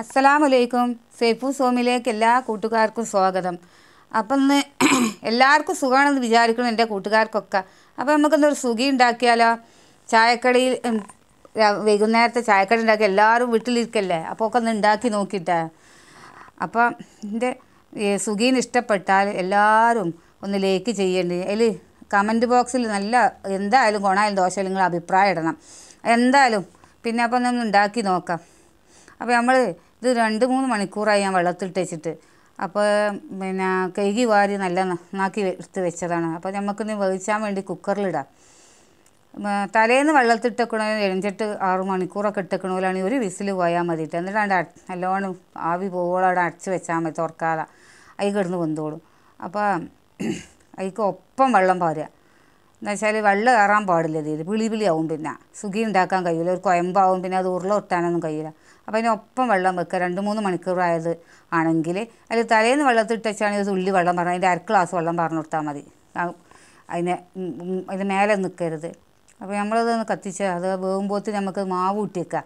അസ്സലാമലൈക്കും സേഫു സോമിലേക്ക് എല്ലാ കൂട്ടുകാർക്കും സ്വാഗതം അപ്പം ഇന്ന് എല്ലാവർക്കും സുഖമാണെന്ന് വിചാരിക്കണം എൻ്റെ കൂട്ടുകാർക്കൊക്കെ അപ്പോൾ നമുക്കൊന്നൊരു സുഖി ഉണ്ടാക്കിയാലോ ചായക്കടയിൽ ഉം, രാ- വൈകുന്നേരത്തെ ചായക്കട ഉണ്ടാക്കി എല്ലാവരും വീട്ടിലിരിക്കല്ലേ അപ്പോൾ ഒക്കെ ഒന്ന് ഉണ്ടാക്കി നോക്കിയിട്ടേ അപ്പം എൻ്റെ സുഖീന് ഇഷ്ടപ്പെട്ടാൽ എല്ലാവരും ഒന്ന് ലേക്ക് ചെയ്യേണ്ടി അതിൽ കമൻറ്റ് ബോക്സിൽ നല്ല എന്തായാലും ഗുണമായാലും ദോഷമായാലും നിങ്ങൾ അഭിപ്രായം ഇടണം എന്തായാലും പിന്നെ അപ്പം നമ്മൾ ഉണ്ടാക്കി നോക്കാം അപ്പോൾ നമ്മൾ ഇത് രണ്ട് മൂന്ന് മണിക്കൂറായി ഞാൻ വെള്ളത്തിലിട്ട് വെച്ചിട്ട് അപ്പോൾ പിന്നെ കഴുകി വാരി നല്ല നന്നാക്കി എടുത്ത് വെച്ചതാണ് അപ്പോൾ നമുക്കിന്ന് വേവിച്ചാൻ വേണ്ടി കുക്കറിലിടാം ഉം, തലേന്ന് വെള്ളത്തിട്ടേക്കണോ എഴുഞ്ചിട്ട് ആറ് മണിക്കൂറൊക്കെ ഇട്ടേക്കണോലാണെങ്കിൽ ഒരു വിസിൽ പോയാൽ മതിയിട്ട് എന്നിട്ടാണ്ട് അട- നല്ലോണം ആവി പോവോളം അവിടെ അടച്ച് വെച്ചാൽ മതി തുറക്കാതെ അതിൽ കിടന്ന് വെന്തോളും അപ്പോൾ അതിക്ക് ഒപ്പം വെള്ളം പാരുക എന്ന് വെച്ചാൽ വെള്ളം കയറാൻ പാടില്ല ഇതിൽ പിളി പിളിയാവും പിന്നെ സുഖി ഉണ്ടാക്കാൻ കഴിയില്ല ഒരു കൊയമ്പാവും പിന്നെ അത് ഉരുള ഒട്ടാനൊന്നും കഴിയില്ല അപ്പോൾ അതിനൊപ്പം വെള്ളം വെക്കുക രണ്ട് മൂന്ന് മണിക്കൂറായത് ആണെങ്കിൽ അതിൽ തലേന്ന് വെള്ളത്തിട്ട് വെച്ചാണെങ്കിൽ തുള്ളി വെള്ളം പറഞ്ഞു അതിൻ്റെ അര ഗ്ലാസ് വെള്ളം പറഞ്ഞു കൊടുത്താൽ മതി ആ, അതിന് ഉം, ഉം, അതിന് മേലെ നിൽക്കരുത് അപ്പോൾ നമ്മളതൊന്ന് കത്തിച്ച് അത് വേകുമ്പോഴത്തേന് നമുക്ക് മാവ് കൂട്ടി വെക്കാം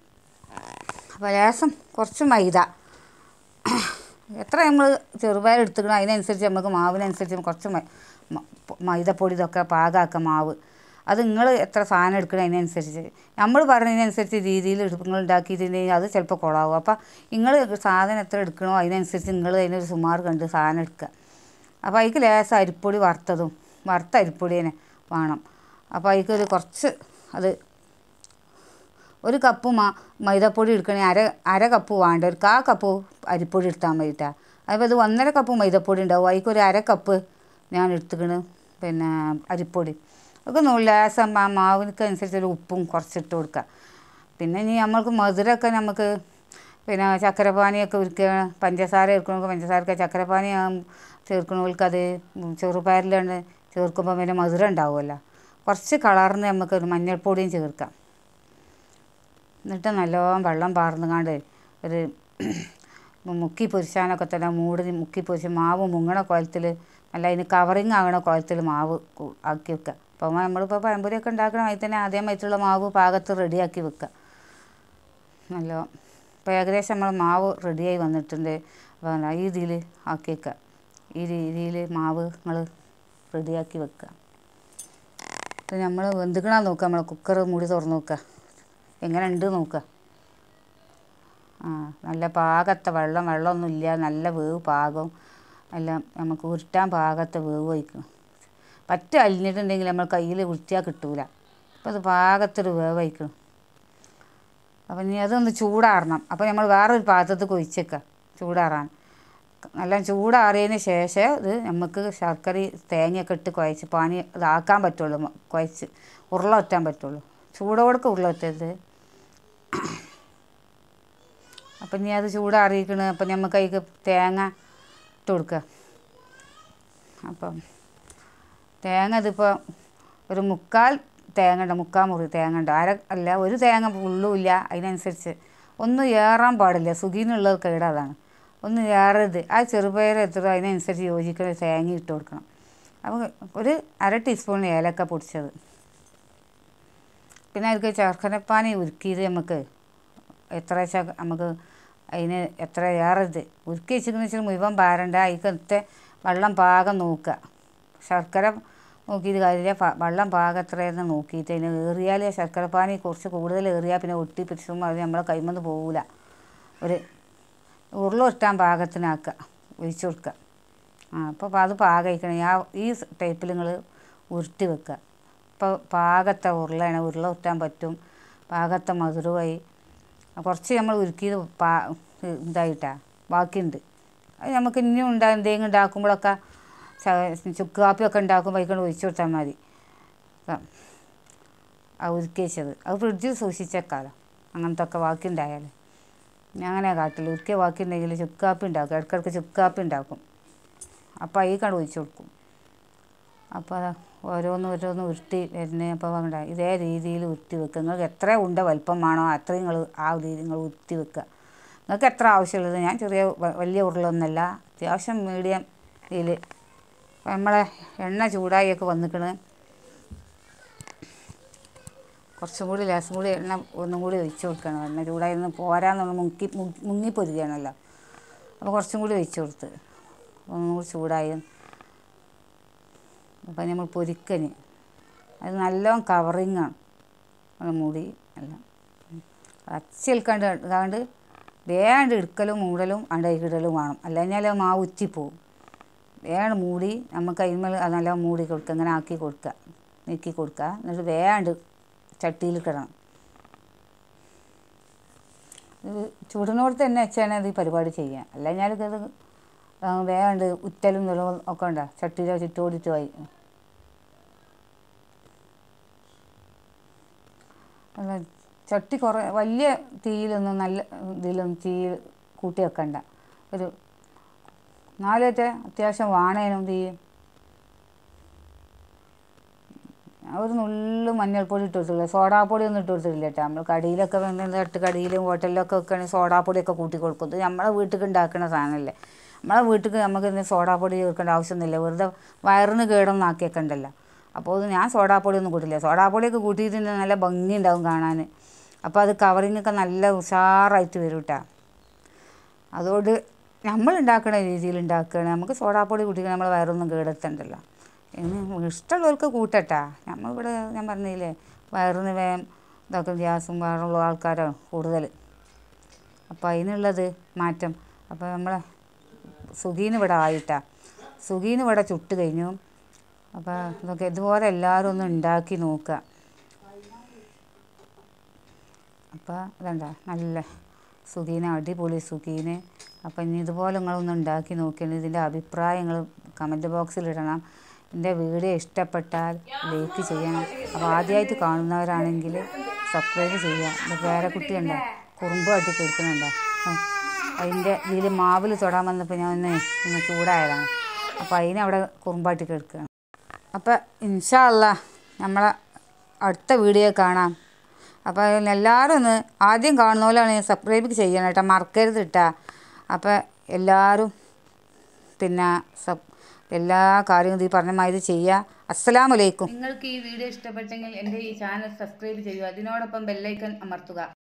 അപ്പോൾ ലേസം കുറച്ച് മൈദ എത്ര നമ്മൾ ചെറുപയർ എടുത്തുക്കണം അതിനനുസരിച്ച് നമുക്ക് മാവിനനുസരിച്ച് കുറച്ച് മൈ- മ- മൈദപ്പൊടി ഇതൊക്കെ പാകമാക്കാം മാവ് അത് നിങ്ങൾ എത്ര സാധനം എടുക്കണം അതിനനുസരിച്ച് നമ്മൾ പറഞ്ഞതിനനുസരിച്ച് രീതിയിൽ നിങ്ങൾ ഉണ്ടാക്കിയിട്ടുണ്ടെങ്കിൽ അത് ചിലപ്പോൾ കുളമാവും അപ്പോൾ നിങ്ങൾ സാധനം എത്ര എടുക്കണോ അതിനനുസരിച്ച് നിങ്ങൾ അതിനൊരു സുമാർ കണ്ട് സാധനം എടുക്കുക അപ്പോൾ അതിക്ക് ലേശം അരിപ്പൊടി വറുത്തതും വറുത്ത അരിപ്പൊടി തന്നെ വേണം അപ്പോൾ അതിക്കൊരു കുറച്ച് അത് ഒരു കപ്പ് മാ മൈദപ്പൊടി എടുക്കണേ അര അര കപ്പ് വേണ്ട ഒരു കാ കപ്പ് അരിപ്പൊടി എടുത്താൽ മതിട്ടാ അപ്പോൾ ഇത് ഒന്നര കപ്പ് മൈദപ്പൊടി ഉണ്ടാവും അതിക്ക് ഒരു അര കപ്പ് ഞാൻ എടുത്തുക്കണ് പിന്നെ അരിപ്പൊടി ഒക്കെ ലേസം ആ മാവിനൊക്കെ അനുസരിച്ച് ഒരു ഉപ്പും കുറച്ചിട്ട് കൊടുക്കുക പിന്നെ ഇനി നമ്മൾക്ക് മധുരമൊക്കെ നമുക്ക് പിന്നെ ചക്കരപ്പാനിയൊക്കെ ഉരുക്കുക പഞ്ചസാര എടുക്കണമെങ്കിൽ പഞ്ചസാരക്ക് ചക്കരപ്പാനി ചേർക്കണവർക്ക് അത് ചെറുപയറിലാണ് ചേർക്കുമ്പോൾ പിന്നെ മധുരം ഉണ്ടാവുമല്ലോ കുറച്ച് കളറിന് നമുക്ക് ഒരു മഞ്ഞൾപ്പൊടിയും ചേർക്കാം എന്നിട്ട് നല്ലോണം വെള്ളം പാർന്നുകാണ്ട് ഒരു മുക്കി പൊരിച്ചാനൊക്കെ തന്നെ മൂടി മുക്കി പൊരിച്ച് മാവ് മുങ്ങണ കുളത്തിൽ നല്ല അതിന് കവറിങ് ആകണ കുളത്തിൽ മാവ് കു- ആക്കി വെക്കുക അപ്പോൾ നമ്മളിപ്പോൾ പഴംപൊരിയൊക്കെ ഉണ്ടാക്കണം അതിൽ തന്നെ അതേമായിട്ടുള്ള മാവ് പാകത്ത് റെഡിയാക്കി വെക്കുക നല്ല ഇപ്പോൾ ഏകദേശം നമ്മൾ മാവ് റെഡിയായി വന്നിട്ടുണ്ട് അപ്പോൾ ദാ ഈ ഇതിൽ ആക്കി വെക്കുക ഈ രീതിയിൽ മാവ് നിങ്ങൾ റെഡിയാക്കി വെക്കുക അപ്പോൾ നമ്മൾ വെന്തുക്കണ നോക്കുക നമ്മൾ കുക്കർ മൂടി തുറന്ന് നോക്കുക എങ്ങനെ ഉണ്ട് നോക്കുക ആ നല്ല പാകത്തെ വെള്ളം വെള്ളമൊന്നുമില്ല നല്ല വേവ് പാകം എല്ലാം നമുക്ക് ഉരുട്ടാൻ പാകത്തെ വേവ് വയ്ക്കണം പറ്റ അലിഞ്ഞിട്ടുണ്ടെങ്കിൽ നമ്മൾ കയ്യിൽ ഉരുട്ടിയാൽ കിട്ടൂല അപ്പോൾ അത് പാകത്തൊരു വേവ് വയ്ക്കണം അപ്പം ഇനി അതൊന്ന് ചൂടാറണം അപ്പോൾ നമ്മൾ വേറൊരു പാത്രത്തിൽ കൊഴിച്ചേക്കാം ചൂടാറാൻ നല്ല ചൂടാറിയതിന് ശേഷം ഇത് നമുക്ക് ശർക്കര തേങ്ങയൊക്കെ ഇട്ട് കുഴച്ച് പാനി ഇതാക്കാൻ പറ്റുള്ളൂ മ- കുഴച്ച് ഉരുള ഒറ്റാൻ പറ്റുള്ളൂ ചൂടോടൊക്കെ ഉരുള ഒറ്റരുത് അപ്പം ഇനി അത് ചൂടാറിയിക്കണ് അപ്പം നമുക്ക് അതിക്ക് തേങ്ങ ഇട്ട് കൊടുക്കുക അപ്പം തേങ്ങ ഇതിപ്പോൾ ഒരു മുക്കാൽ തേങ്ങ ഉണ്ട് മുക്കാൽ മുറി തേങ്ങ ഉണ്ട് അര അല്ല ഒരു തേങ്ങ ഫുള്ളും ഇല്ല അതിനനുസരിച്ച് ഒന്നും ഏറാൻ പാടില്ല സുഖീനുള്ളത് കേടതാണ് ഒന്നും ഏറരുത് ആ ചെറുപയർ എത്ര അതിനനുസരിച്ച് യോജിക്കുന്ന തേങ്ങ ഇട്ട് കൊടുക്കണം അപ്പോൾ ഒരു അര ടീസ്പൂൺ ഏലക്ക പൊടിച്ചത് പിന്നെ അതിലേക്ക് ശർക്കരപ്പാനി ഉരുക്കിയത് നമുക്ക് എത്ര വെച്ചാൽ നമുക്ക് അതിന് എത്ര ഏറരുത് ഉരുക്കി വെച്ചിരിക്കുന്ന വെച്ചാൽ മുഴുവൻ പാരണ്ട അതിക്കത്തെ വെള്ളം പാകം നോക്കുക ശർക്കര നോക്കിയിട്ട് കാര്യമില്ല പ- വെള്ളം പാകം എത്രയെന്ന് നോക്കിയിട്ട് അതിന് ഏറിയാൽ ശർക്കരപ്പാനി കുറച്ച് കൂടുതൽ ഏറിയാൽ പിന്നെ ഒട്ടി പിടിച്ചുമ്പോൾ അത് നമ്മളെ കൈമന്ന് പോകില്ല ഒരു ഉരുള ഒട്ടാൻ പാകത്തിനാക്കുക ഒഴിച്ചു കൊടുക്കുക ആ അപ്പോൾ അത് പാകമായിക്കണം ആ ഈ ടൈപ്പിൽ നിങ്ങൾ ഉരുട്ടി വെക്കുക ഇപ്പോൾ പാകത്തെ ഉരുളയാണ് ഉരുള ഉരുട്ടാൻ പറ്റും പാകത്തെ മധുരമായി കുറച്ച് നമ്മൾ ഉരുക്കിയത് പാ ഇതായിട്ടാ ബാക്കിയുണ്ട് അത് നമുക്ക് ഇനിയും ഉണ്ടാ എന്തെങ്കിലും ഉണ്ടാക്കുമ്പോഴൊക്കെ ച- ചുക്ക് കാപ്പിയൊക്കെ ഉണ്ടാക്കുമ്പോൾ അതിക്കൊണ്ട് ഒഴിച്ചു കൊടുത്താൽ മതി ആ. ആ ഉരുക്കി വെച്ചത് അത് ഫ്രിഡ്ജിൽ സൂക്ഷിച്ചേക്കാലോ അങ്ങനത്തെ ഒക്കെ ബാക്കി ഉണ്ടായാൽ ഞാൻ അങ്ങനെ കാട്ടില്ല ഉരുക്കിയ ബാക്കി ഉണ്ടെങ്കിൽ ചുക്ക് കാപ്പി ഉണ്ടാക്കും ഇടയ്ക്കിടയ്ക്ക് ചുക്ക് കാപ്പി ഉണ്ടാക്കും അപ്പോൾ അതിൽ കണ്ട് ഒഴിച്ചു കൊടുക്കും അപ്പോൾ അതാ ഓരോന്ന് ഓരോന്ന് ഉരുട്ടി വരുന്നത് അപ്പോൾ വേണ്ട ഇതേ രീതിയിൽ ഉരുട്ടി വെക്കുക നിങ്ങൾക്ക് എത്ര ഉണ്ട വലിപ്പം വേണോ അത്രയും നിങ്ങൾ ആ രീതി നിങ്ങൾ ഉരുട്ടി വെക്കുക നിങ്ങൾക്ക് എത്ര ആവശ്യമുള്ളത് ഞാൻ ചെറിയ വ- വലിയ ഉരുളൊന്നുമല്ല അത്യാവശ്യം മീഡിയം ഇതിൽ നമ്മളെ എണ്ണ ചൂടായൊക്കെ വന്നിക്കണ് കുറച്ചും കൂടി ലേശം കൂടി എണ്ണ ഒന്നും കൂടി ഒഴിച്ച് കൊടുക്കണം എണ്ണ ചൂടായിരുന്നു പോരാന്നുള്ള മുക്കി മുങ്ങി- മുങ്ങിപ്പൊരിക്കുകയാണല്ലോ അപ്പോൾ കുറച്ചും കൂടി ഒഴിച്ച് കൊടുത്ത് ഒന്നും കൂടി ചൂടായി അപ്പോൾ നമ്മൾ പൊരിക്കന് അത് നല്ലോണം കവറിങ്ങാണ് അത് മൂടി എല്ലാം അച്ചൽക്കാണ്ട് കാണ്ട് വേണ്ട എടുക്കലും മൂടലും അണ്ടയിക്കിടലും വേണം അല്ലെങ്കിൽ അത് മാവ് ഉറ്റിപ്പോവും വേണ്ട മൂടി നമുക്ക് അതിന്മേൽ അത് നല്ല മൂടി കൊടുക്കുക ഇങ്ങനെ ആക്കി കൊടുക്കുക നീക്കി കൊടുക്കുക എന്നിട്ട് വേണ്ട ചട്ടിയിൽ കിടണം ഇത് ചുടുന്നോടത്ത് തന്നെ വെച്ചാണ് ഇത് ഈ പരിപാടി ചെയ്യുക അല്ലെങ്കിൽ ഇത് വേണ്ട ഉറ്റലും നിലവും ഒക്കെ ഉണ്ടാ ചട്ടിയിലോ ചുറ്റോടിയിട്ട് ആയി അല്ല ചട്ടി കുറേ വലിയ തീയിലൊന്നും നല്ല ഇതിലൊന്നും തീ കൂട്ടി വെക്കണ്ട ഒരു നാലേറ്റ അത്യാവശ്യം വാണേനും തീ ഒരു നുള്ളു മഞ്ഞൾപ്പൊടി ഇട്ട് കൊടുത്തില്ല സോഡാപ്പൊടി ഒന്നും ഇട്ട് കൊടുത്തില്ല കേട്ടോ നമ്മൾ കടിയിലൊക്കെ വന്ന് തട്ട് കടിയിലും ഹോട്ടലിലൊക്കെ വെക്കുകയാണെങ്കിൽ സോഡാപ്പൊടിയൊക്കെ കൂട്ടി കൊടുക്കും ഇത് നമ്മളെ വീട്ടിൽ ഉണ്ടാക്കുന്ന സാധനമല്ലേ നമ്മളെ വീട്ടിൽ നമുക്ക് ഇന്ന് സോഡാപ്പൊടി ചേർക്കേണ്ട ആവശ്യമൊന്നുമില്ല വെറുതെ വയറിന് കേടൊന്നും ആക്കിയൊക്കെ ഉണ്ടല്ലോ അപ്പോൾ ഇത് ഞാൻ സോഡാപ്പൊടി ഒന്നും കൂട്ടില്ല സോഡാപ്പൊടിയൊക്കെ കൂട്ടിയിട്ടുണ്ടെങ്കിൽ നല്ല ഭംഗി ഉണ്ടാവും കാണാൻ അപ്പോൾ അത് കവറിങ്ങൊക്കെ നല്ല ഉഷാറായിട്ട് വരും കേട്ടോ അതുകൊണ്ട് നമ്മൾ ഉണ്ടാക്കുന്ന രീതിയിൽ ഉണ്ടാക്കുകയാണ് നമുക്ക് സോഡാപ്പൊടി കൂട്ടിക്കാൻ നമ്മൾ വയറൊന്നും കേടെത്തണ്ടല്ലോ ഇനി ഇഷ്ടമുള്ളവർക്ക് കൂട്ടട്ടാ നമ്മളിവിടെ ഞാൻ പറഞ്ഞില്ലേ വയറിന് വേഗം ഇതൊക്കെ ഗ്യാസും വയറുള്ള ആൾക്കാരാണ് കൂടുതൽ അപ്പോൾ അതിനുള്ളത് മാറ്റം അപ്പോൾ നമ്മളെ സുഖീന് ഇവിടെ ആയിട്ടാ സുഖീന് ഇവിടെ ചുട്ട് കഴിഞ്ഞു അപ്പോൾ ഇതൊക്കെ ഇതുപോലെ എല്ലാവരും ഒന്ന് ഉണ്ടാക്കി നോക്കുക അപ്പോൾ ഇതണ്ട നല്ല സുഖീന അടിപൊളി സുഖീന് അപ്പം ഇനി ഇതുപോലെ നിങ്ങളൊന്ന് ഉണ്ടാക്കി നോക്കിയാണ് ഇതിൻ്റെ അഭിപ്രായങ്ങൾ കമൻറ്റ് ബോക്സിൽ ഇടണം എൻ്റെ വീഡിയോ ഇഷ്ടപ്പെട്ടാൽ ലൈക്ക് ചെയ്യണം അപ്പോൾ ആദ്യമായിട്ട് കാണുന്നവരാണെങ്കിൽ സബ്സ്ക്രൈബ് ചെയ്യുക എൻ്റെ പേരക്കുട്ടി ഉണ്ടോ കുറുമ്പ് കാട്ടി കേൾക്കുന്നുണ്ടോ അതിൻ്റെ ഇതിൽ മാവിൽ തൊടാൻ വന്നപ്പോൾ ഞാൻ ഒന്ന് ഒന്ന് ചൂടായതാണ് അപ്പോൾ അതിനവിടെ കുറുമ്പാട്ടി കേൾക്കുകയാണ് അപ്പോൾ ഇൻഷാ അല്ലാ നമ്മളെ അടുത്ത വീഡിയോ കാണാം അപ്പോൾ എല്ലാവരും ഒന്ന് ആദ്യം കാണുന്ന പോലെയാണ് സബ്സ്ക്രൈബ് ചെയ്യണം കേട്ടോ മറക്കരുത് കേട്ടോ അപ്പോൾ എല്ലാവരും പിന്നെ സബ് എല്ലാ കാര്യങ്ങളും ഈ പറഞ്ഞ മാതിരി ചെയ്യുക അസ്സലാമലൈക്കും നിങ്ങൾക്ക് ഈ വീഡിയോ ഇഷ്ടപ്പെട്ടെങ്കിൽ എൻ്റെ ഈ ചാനൽ സബ്സ്ക്രൈബ് ചെയ്യുക അതിനോടൊപ്പം ബെല്ലൈക്കൺ അമർത്തുക